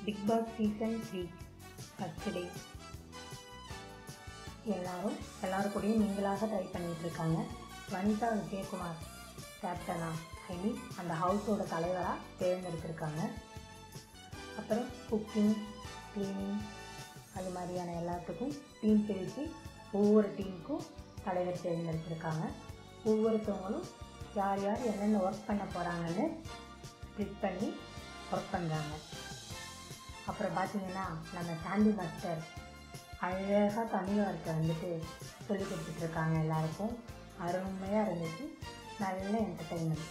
big Boss season three first day எல்லாரும் எல்லாரும் கூடயும் நீங்களாக ட்ரை பண்ணிட்டு இருக்காங்க வனிதா விஜயகுமார் கேப்டனா ஐ மீன் அந்த ஹவுஸோட தலைவராக தேர்ந்தெடுத்திருக்காங்க அப்புறம் குக்கிங் க்ளீனிங் அது மாதிரியான எல்லாத்துக்கும் டீம் பிரித்து ஒவ்வொரு டீமுக்கும் தலைவர் தேர்ந்தெடுத்திருக்காங்க ஒவ்வொருத்தவங்களும் யார் யார் என்னென்ன ஒர்க் பண்ண போகிறாங்கன்னு ஸ்ப்ளிட் பண்ணி ஒர்க் பண்ணுறாங்க அப்புறம் பார்த்தீங்கன்னா நம்ம சாண்டி மாஸ்டர் அழகாக தமிழ் வார்த்தை வந்துட்டு சொல்லி கொடுத்துட்ருக்காங்க எல்லாருக்கும் அருமையாக இருந்துச்சு நல்ல என்டர்டெயின்மெண்ட்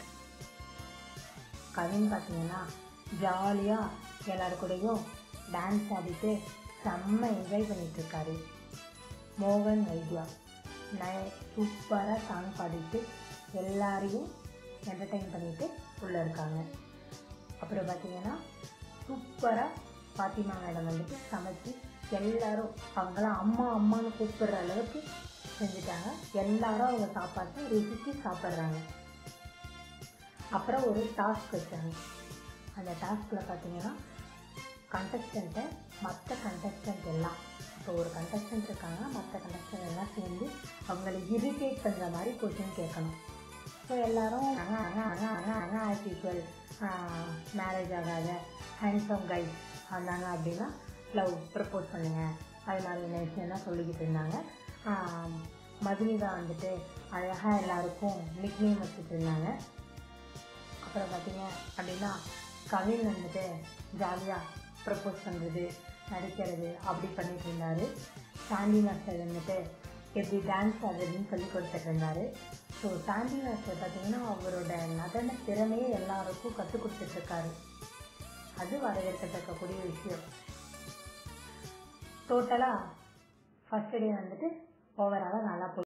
கவின் பார்த்தீங்கன்னா ஜாலியாக எல்லாரு கூடயும் டான்ஸ் ஆடிட்டு செம்ம என்ஜாய் பண்ணிகிட்ருக்காரு மோகன் வைத்யா ந சூப்பராக சாங் பாடிட்டு எல்லாரையும் என்டர்டெயின் பண்ணிட்டு உள்ளே இருக்காங்க அப்புறம் பார்த்தீங்கன்னா சூப்பராக பாத்திமா மேடம் வந்துட்டு சமைச்சு எல்லாரும் அவங்களாம் அம்மா அம்மான்னு கூப்பிடுற அளவுக்கு செஞ்சுட்டாங்க எல்லாரும் அவங்க சாப்பாட்டை ருசித்து சாப்பிட்றாங்க அப்புறம் ஒரு டாஸ்க் வச்சாங்க அந்த டாஸ்கில் பார்த்தீங்கன்னா கண்டஸ்டண்ட்டை மற்ற கண்டஸ்டன்ட் எல்லாம் இப்போ ஒரு கண்டஸ்டன்ட் இருக்காங்க மற்ற கண்டஸ்டன்ட் எல்லாம் சேர்ந்து அவங்கள இரிட்டேட் பண்ணுற மாதிரி கொஷின் கேட்கணும் ஸோ எல்லாரும் ஆஸ் யூஸ்வல் மேரேஜ் ஆகாத ஹேண்ட்ஸம் கைஸ் வந்தாங்க அப்படின்னா லவ் ப்ரப்போஸ் பண்ணுங்கள் அது மாதிரி விஷயம்லாம் சொல்லிக்கிட்டு இருந்தாங்க மதுமிதா வந்துட்டு அழகாக எல்லாருக்கும் நிக்னேம் வச்சுட்டு இருந்தாங்க அப்புறம் பார்த்தீங்க அப்படின்னா கவின் வந்துட்டு ஜாலியாக ப்ரப்போஸ் பண்ணுறது நடிக்கிறது அப்படி பண்ணிட்டு இருந்தார் சாண்டி மாஸ்டர் வந்துட்டு எப்படி டான்ஸ் ஆடுறதுன்னு சொல்லி கொடுத்துட்டு இருந்தார் ஸோ சாண்டி மாஸ்டர் பார்த்தீங்கன்னா அவரோட நடன திறமையை எல்லாருக்கும் கற்றுக் கொடுத்துட்ருக்காரு அது வரவேற்கத்தக்கக்கூடிய விஷயம் டோட்டலாக ஃபஸ்ட் டே வந்துட்டு ஓவராலாக நல்லா போய்